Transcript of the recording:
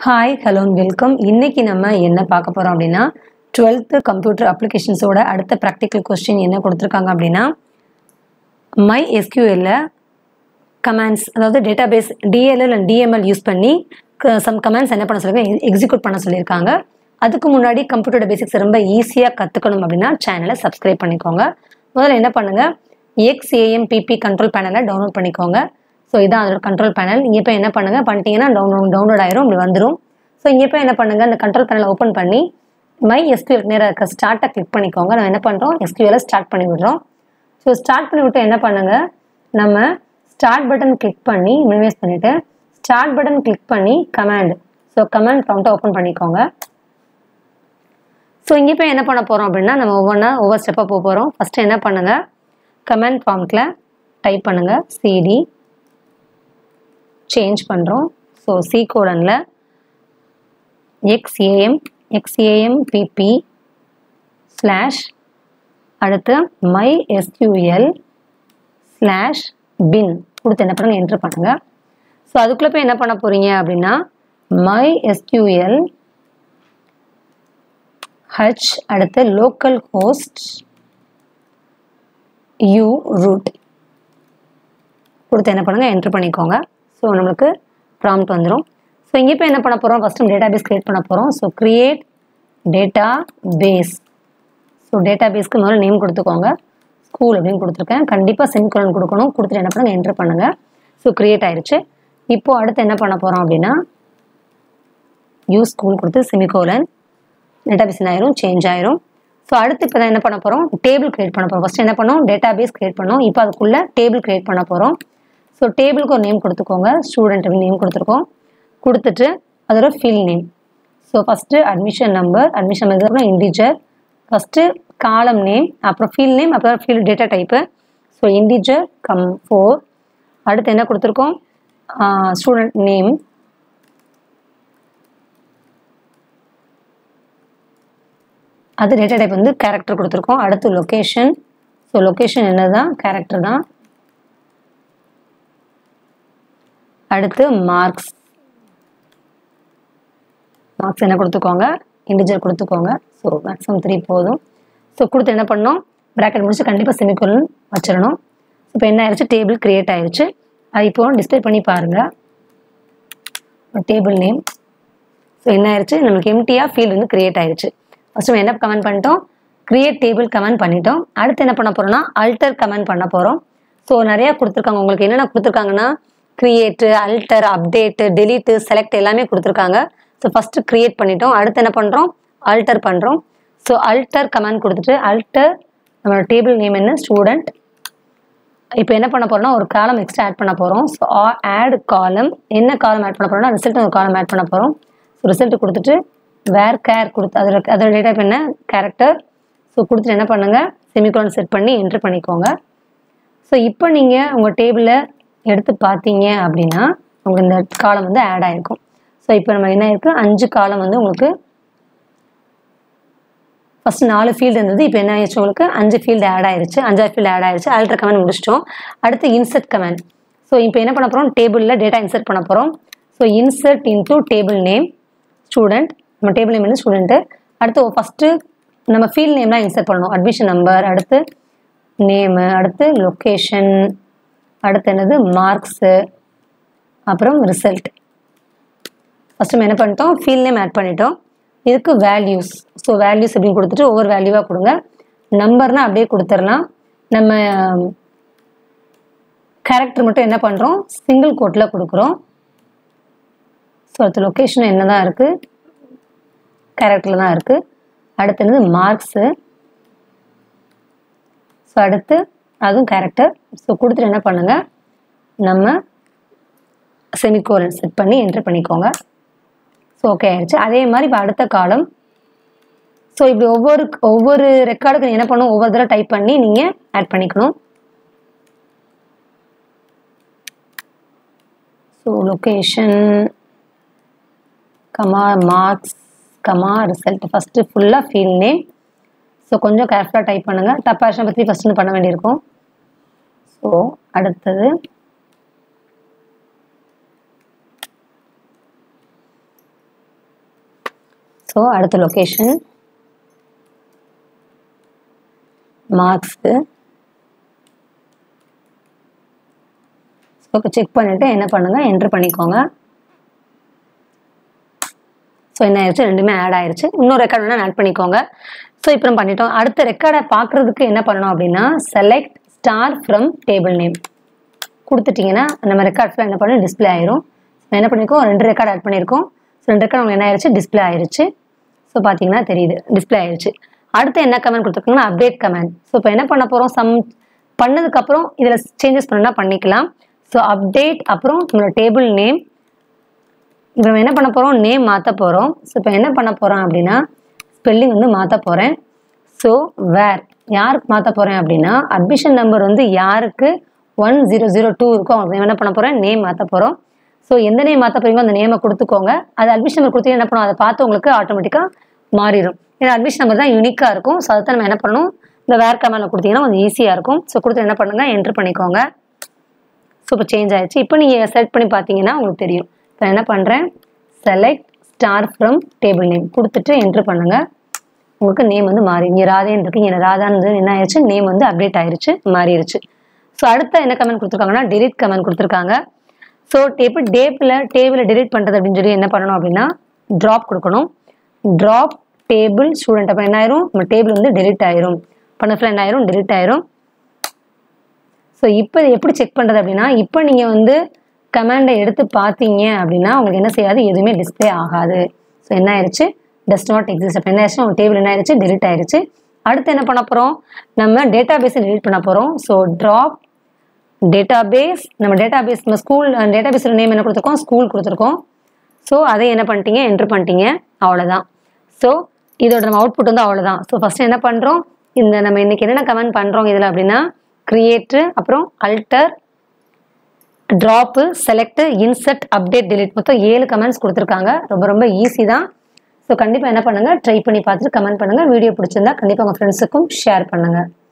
hi hello welcome இன்னைக்கு நம்ம என்ன பார்க்க போகிறோம் அப்படின்னா டுவெல்த்து கம்ப்யூட்டர் அப்ளிகேஷன்ஸோட அடுத்த ப்ராக்டிக்கல் கொஸ்டின் என்ன கொடுத்துருக்காங்க அப்படின்னா மை எஸ்கியூஎல்ல கமாண்ட்ஸ் அதாவது database DLL and DML use பண்ணி சம் கமாண்ட்ஸ் என்ன பண்ண சொல்லியிருக்காங்க எக்ஸிக்யூட் பண்ண சொல்லியிருக்காங்க அதுக்கு முன்னாடி கம்ப்யூட்டர் பேசிக்ஸ் ரொம்ப ஈஸியாக கற்றுக்கணும் அப்படின்னா சேனலை சப்ஸ்கிரைப் பண்ணிக்கோங்க முதல்ல என்ன பண்ணுங்கள் எக்ஸ்ஏஎம்பிபி கண்ட்ரோல் பேனலை டவுன்லோட் பண்ணிக்கோங்க ஸோ இதான் அதோட கண்ட்ரோல் பேனல் இங்கே போய் என்ன பண்ணுங்கள் பண்ணிட்டீங்கன்னா டவுன்லோட் டவுன்லோட் ஆயிரும் இப்படி வந்துடும் ஸோ இங்கே போய் என்ன பண்ணுங்கள் அந்த கண்ட்ரோல் பேனலை ஓப்பன் பண்ணி மை எஸ்கியூஎல் நேராக இருக்க ஸ்டார்ட்டை கிளிக் பண்ணிக்கோங்க நம்ம என்ன பண்ணுறோம் எஸ்கியூஎலை ஸ்டார்ட் பண்ணி விடுறோம் ஸோ ஸ்டார்ட் பண்ணி விட்டு என்ன பண்ணுங்கள் நம்ம ஸ்டார்ட் பட்டன் கிளிக் பண்ணி மினிமைஸ் பண்ணிவிட்டு ஸ்டார்ட் பட்டன் கிளிக் பண்ணி கமாண்ட் ஸோ கமாண்ட் ப்ராம்ப்டை ஓப்பன் பண்ணிக்கோங்க ஸோ இங்கே போய் என்ன பண்ண போகிறோம் அப்படின்னா நம்ம ஒவ்வொன்றா ஒவ்வொரு ஸ்டெப்பாக போக போகிறோம் ஃபஸ்ட்டு என்ன பண்ணுங்கள் கமெண்ட் ப்ராம்ப்டில் டைப் பண்ணுங்கள் சிடி சேஞ்ச் பண்ணுறோம் ஸோ சி கோடனில் எக்ஸ்ஏஎம் எக்ஸ்ஏஎம் பிபி ஸ்லாஷ் அடுத்து மை எஸ்கியூஎல் ஸ்லாஷ் பின் கொடுத்து என்ன பண்ணுங்கள் என்ட்ரு பண்ணுங்கள் ஸோ அதுக்குள்ளே போய் என்ன பண்ண போகிறீங்க அப்படின்னா மை எஸ்கியூஎல் ஹச் அடுத்து லோக்கல் ஹோஸ்ட் யூ ரூட் கொடுத்து என்ன பண்ணுங்கள் என்ட்ரு பண்ணிக்கோங்க ஸோ நம்மளுக்கு ப்ராம்ப்ட் வந்துடும் ஸோ இங்கே போய் என்ன பண்ண போகிறோம் ஃபஸ்ட்டு டேட்டா பேஸ் க்ரியேட் பண்ண போகிறோம் so create database so டேட்டா பேஸ்க்கு முதல்ல நேம் கொடுத்துக்கோங்க ஸ்கூல் அப்படின்னு கொடுத்துருக்கேன் கண்டிப்பாக செமிகுலன் கொடுக்கணும் கொடுத்துட்டு என்ன பண்ணுங்கள் என்ட்ரு பண்ணுங்கள் ஸோ க்ரியேட் ஆயிடுச்சு இப்போது அடுத்து என்ன பண்ண போகிறோம் அப்படின்னா யூஸ் ஸ்கூல் கொடுத்து செமிகோலன் டேட்டா பேஸ் ஆயிரும் சேஞ்ச் ஆயிரும் ஸோ அடுத்து இப்போ தான் என்ன பண்ண போகிறோம் டேபிள் கிரியேட் பண்ண போகிறோம் ஃபஸ்ட் என்ன பண்ணோம் டேட்டா பேஸ் கிரியேட் பண்ணோம் இப்போ அதுக்குள்ளே டேபிள் கிரியேட் பண்ண போகிறோம் ஸோ டேபிளுக்கு ஒரு நேம் கொடுத்துக்கோங்க ஸ்டூடெண்ட் அப்படின்னு நேம் கொடுத்துருக்கோம் கொடுத்துட்டு அதோட field name so first admission number admission number integer first column name அப்புறம் ஃபீல் நேம் அப்புறம் field data type so integer comma four அடுத்து என்ன கொடுத்துருக்கோம் ஸ்டூடெண்ட் நேம் அது டேட்டா டைப் வந்து கேரக்டர் கொடுத்துருக்கோம் அடுத்து லொக்கேஷன் ஸோ லொக்கேஷன் என்ன தான் கேரக்டர் தான் அடுத்து மார்க்ஸ் மார்க்ஸ் என்ன கொடுத்துக்கோங்க இண்டிஜர் கொடுத்துக்கோங்க ஸோ மேக்ஸிமம் த்ரீ போதும் ஸோ கொடுத்து என்ன பண்ணோம் ப்ராக்கெட் முடிச்சு கண்டிப்பாக செமிகோலன் வச்சிடணும் இப்போ என்ன ஆயிடுச்சு டேபிள் க்ரியேட் ஆயிடுச்சு அது இப்போ டிஸ்பிளே பண்ணி பாருங்கள் டேபிள் நேம் ஸோ என்ன ஆயிடுச்சு நம்மளுக்கு எம்டியாக ஃபீல்டு வந்து க்ரியேட் ஆயிடுச்சு ஃபஸ்ட்டு நம்ம என்ன கமெண்ட் பண்ணிட்டோம் க்ரியேட் டேபிள் கமெண்ட் பண்ணிட்டோம் அடுத்து என்ன பண்ண போகிறோம்னா அல்டர் கமெண்ட் பண்ண போகிறோம் ஸோ நிறையா கொடுத்துருக்காங்க உங்களுக்கு என்னென்ன கொடுத்துருக்காங்கன்னா create alter update delete select எல்லாமே கொடுத்துருக்காங்க ஸோ ஃபஸ்ட்டு க்ரியேட் பண்ணிட்டோம் அடுத்து என்ன பண்ணுறோம் அல்டர் பண்ணுறோம் ஸோ அல்டர் கமெண்ட் கொடுத்துட்டு அல்டர் நம்மளோட டேபிள் நேம் என்ன ஸ்டூடெண்ட் இப்போ என்ன பண்ண போகிறோம்னா ஒரு காலம் எக்ஸ்ட்ரா ஆட் பண்ண போகிறோம் ஸோ ஆட் காலம் என்ன காலம் ஆட் பண்ண போகிறோம்னா ரிசல்ட் ஒரு காலம் ஆட் பண்ண போகிறோம் ஸோ ரிசல்ட் கொடுத்துட்டு வேர் கேர் கொடுத்து அதோட அதோட டேட்டா என்ன கேரக்டர் ஸோ கொடுத்துட்டு என்ன பண்ணுங்கள் செமிகோலன் செட் பண்ணி என்ட்ரு பண்ணிக்கோங்க ஸோ இப்போ நீங்கள் உங்கள் டேபிளில் எடுத்து பார்த்தீங்க அப்படின்னா உங்களுக்கு இந்த காலம் வந்து ஆட் ஆகிருக்கும் ஸோ இப்போ நம்ம என்ன இருக்குது அஞ்சு காலம் வந்து உங்களுக்கு ஃபஸ்ட் நாலு ஃபீல்டு இருந்தது இப்போ என்ன ஆயிடுச்சு உங்களுக்கு அஞ்சு ஃபீல்டு ஆட் ஆயிடுச்சு அஞ்சாறு ஃபீல்டு ஆட் ஆயிடுச்சு அல்ட்ரா கமெண்ட் முடிச்சிட்டோம் அடுத்து இன்சர்ட் கமெண்ட் ஸோ இப்போ என்ன பண்ண போகிறோம் டேபிளில் டேட்டா இன்சர்ட் பண்ண போகிறோம் so insert into table name student நம்ம டேபிள் நேம் வந்து ஸ்டூடெண்ட்டு அடுத்து ஃபஸ்ட்டு நம்ம ஃபீல்ட் நேம்லாம் இன்சர்ட் பண்ணணும் அட்மிஷன் நம்பர் அடுத்து நேமு அடுத்து லொக்கேஷன் அடுத்து என்னது மார்க்ஸு அப்புறம் ரிசல்ட் ஃபஸ்ட்டு நம்ம என்ன பண்ணிட்டோம் ஃபீல்ட் நேம் ஆட் பண்ணிட்டோம் இதுக்கு வேல்யூஸ் ஸோ வேல்யூஸ் அப்படின்னு கொடுத்துட்டு ஒவ்வொரு வேல்யூவாக கொடுங்க நம்பர்னால் அப்படியே கொடுத்துடலாம் நம்ம கேரக்டர் மட்டும் என்ன பண்ணுறோம் சிங்கிள் கோட்டில் கொடுக்குறோம் ஸோ அடுத்து லொக்கேஷன் என்ன தான் இருக்குது கேரக்டரில் தான் இருக்குது அடுத்து என்னது மார்க்ஸு ஸோ அடுத்து அதுவும் கேரக்டர் ஸோ கொடுத்துட்டு என்ன பண்ணுங்கள் நம்ம செமிகோலன் செட் பண்ணி என்ட்ரு பண்ணிக்கோங்க ஸோ ஓகே ஆயிடுச்சு அதே மாதிரி இப்போ அடுத்த காலம் ஸோ இப்படி ஒவ்வொரு ஒவ்வொரு ரெக்கார்டுக்கு என்ன பண்ணும் ஒவ்வொரு தடவை டைப் பண்ணி நீங்கள் ஆட் பண்ணிக்கணும் so location comma marks comma result first ஃபுல்லாக ஃபீல் நேம் ஸோ கொஞ்சம் கேர்ஃபுல்லாக டைப் பண்ணுங்கள் தப்பாஷனை பற்றி ஃபஸ்ட்டு பண்ண வேண்டியிருக்கும் ஸோ அடுத்தது ஸோ அடுத்த லொக்கேஷன் மார்க்ஸு ஸோ செக் பண்ணிவிட்டு என்ன பண்ணுங்கள் என்ட்ரு பண்ணிக்கோங்க ஸோ என்ன ஆயிடுச்சு ரெண்டுமே ஆட் ஆயிருச்சு இன்னொரு ரெக்கார்ட் வேணால் ஆட் பண்ணிக்கோங்க ஸோ இப்போ நம்ம பண்ணிட்டோம் அடுத்த ரெக்கார்டை பார்க்குறதுக்கு என்ன பண்ணணும் அப்படின்னா select star from table name கொடுத்துட்டிங்கன்னா நம்ம ரெக்கார்ட்ஸில் என்ன பண்ணணும் டிஸ்பிளே ஆயிரும் என்ன பண்ணியிருக்கோம் ரெண்டு ரெக்கார்ட் ஆட் பண்ணியிருக்கோம் ஸோ ரெண்டு ரெக்கார்ட் உங்களுக்கு என்ன ஆயிடுச்சு டிஸ்பிளே ஆயிருச்சு ஸோ பார்த்தீங்கன்னா தெரியுது டிஸ்பிளே ஆயிருச்சு அடுத்து என்ன கமெண்ட் கொடுத்துருக்கோங்கன்னா அப்டேட் கமெண்ட் ஸோ இப்போ என்ன பண்ண போகிறோம் சம் பண்ணதுக்கப்புறம் இதில் சேஞ்சஸ் பண்ணணும்னா பண்ணிக்கலாம் ஸோ அப்டேட் அப்புறம் நம்மளோட டேபிள் நேம் இப்போ நம்ம என்ன பண்ண போகிறோம் நேம் மாற்ற போகிறோம் ஸோ இப்போ என்ன பண்ண போகிறோம் அப்படின்னா ஸ்பெல்லிங் வந்து மாற்ற போகிறேன் ஸோ வேர் யாருக்கு மாற்ற போகிறேன் அப்படின்னா அட்மிஷன் நம்பர் வந்து யாருக்கு ஒன் ஜீரோ ஜீரோ டூ இருக்கோ அவங்க என்ன பண்ண போகிறேன் நேம் மாற்ற போகிறோம் ஸோ எந்த நேம் மாற்ற போறீங்களோ அந்த நேமை கொடுத்துக்கோங்க அது அட்மிஷன் நம்பர் கொடுத்தீங்கன்னா என்ன பண்ணும் அதை பார்த்து உங்களுக்கு ஆட்டோமேட்டிக்காக மாறிடும் ஏன்னா அட்மிஷன் நம்பர் தான் யூனிக்காக இருக்கும் ஸோ அதை நம்ம என்ன பண்ணணும் இந்த வேர் கமெண்டில் கொடுத்தீங்கன்னா கொஞ்சம் ஈஸியாக இருக்கும் ஸோ கொடுத்து என்ன பண்ணுங்கள் என்ட்ரு பண்ணிக்கோங்க ஸோ இப்போ சேஞ்ச் ஆயிடுச்சு இப்போ நீங்கள் செலக்ட் பண்ணி பார்த்தீங்கன்னா உங்களுக்கு தெரியும் இப்போ என்ன பண்ணுறேன் select star from table name கொடுத்துட்டு என்ட்ரு பண்ணுங்கள் உங்களுக்கு நேம் வந்து மாறி இங்கே ராதேன்னு இருக்கு இங்கே ராதான்னு என்ன ஆயிடுச்சு நேம் வந்து அப்டேட் ஆயிருச்சு மாறிடுச்சு ஸோ அடுத்த என்ன கமெண்ட் கொடுத்துருக்காங்கன்னா delete கமெண்ட் கொடுத்துருக்காங்க ஸோ எப்படி டேபிள் டேபிளை delete பண்ணுறது அப்படின்னு சொல்லி என்ன பண்ணணும் அப்படின்னா ட்ராப் கொடுக்கணும் ட்ராப் டேபிள் ஸ்டூடெண்ட் அப்போ என்ன ஆயிரும் நம்ம டேபிள் வந்து delete ஆயிரும் பண்ண என்ன ஆயிரும் delete ஆயிரும் ஸோ இப்போ இது எப்படி செக் பண்ணுறது அப்படின்னா இப்போ நீங்கள் வந்து கமாண்டை எடுத்து பார்த்தீங்க அப்படின்னா உங்களுக்கு என்ன செய்யாது எதுவுமே டிஸ்ப்ளே ஆகாது ஸோ என்ன ஆயிடுச்சு டஸ் நாட் எக்ஸிஸ்ட் அப்போ என்ன ஆயிடுச்சு உங்கள் டேபிள் என்ன ஆயிடுச்சு delete ஆயிடுச்சு அடுத்து என்ன பண்ண போகிறோம் நம்ம டேட்டா பேஸை delete பண்ண போகிறோம் ஸோ ட்ராப் டேட்டாபேஸ் நம்ம டேட்டாபேஸ் நம்ம ஸ்கூல் டேட்டாபேஸோட நேம் என்ன கொடுத்துருக்கோம் ஸ்கூல் கொடுத்துருக்கோம் ஸோ அதை என்ன பண்ணிட்டீங்க என்ட்ரு பண்ணிட்டீங்க அவ்வளோதான் ஸோ இதோட நம்ம அவுட்புட் வந்து அவ்வளோதான் ஸோ ஃபஸ்ட்டு என்ன பண்ணுறோம் இந்த நம்ம இன்னைக்கு என்னென்ன கமெண்ட் பண்ணுறோம் இதில் அப்படின்னா கிரியேட்டு அப்புறம் alter drop select insert update delete மொத்தம் ஏழு கமெண்ட்ஸ் கொடுத்துருக்காங்க ரொம்ப ரொம்ப ஈஸி தான் ஸோ கண்டிப்பாக என்ன பண்ணுங்கள் ட்ரை பண்ணி பார்த்துட்டு கமெண்ட் பண்ணுங்கள் வீடியோ பிடிச்சிருந்தா கண்டிப்பாக உங்கள் ஃப்ரெண்ட்ஸுக்கும் ஷேர் பண்ணுங்கள்